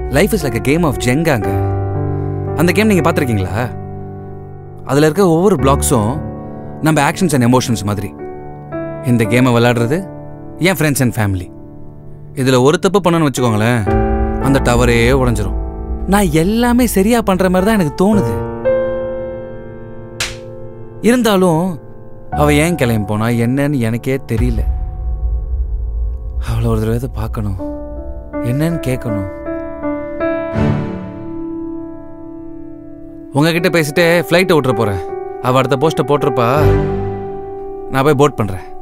life is like a game of ஜெங்காங்க அந்த game நீங்கள் பார்த்துருக்கீங்களா அதில் இருக்க ஒவ்வொரு பிளாக்ஸும் நம்ம ஆக்ஷன்ஸ் அண்ட் எமோஷன்ஸ் மாதிரி இந்த கேமை விளையாடுறது என் ஃப்ரெண்ட்ஸ் அண்ட் ஃபேமிலி இதில் ஒரு தப்பு பண்ணணும்னு வச்சுக்கோங்களேன் அந்த டவரே உடஞ்சிரும் நான் எல்லாமே சரியா பண்ற மாதிரி தான் எனக்கு தோணுது இருந்தாலும் அவ ஏன் கிளம்பி போனா என்னன்னு எனக்கே தெரியல அவளை ஒரு தடவை பார்க்கணும் என்னன்னு கேட்கணும் உங்ககிட்ட பேசிட்டே ஃப்ளைட்டை விட்டுற போறேன் அவ அடுத்த போஸ்ட்டை போட்டிருப்பா நான் போய் போட் பண்றேன்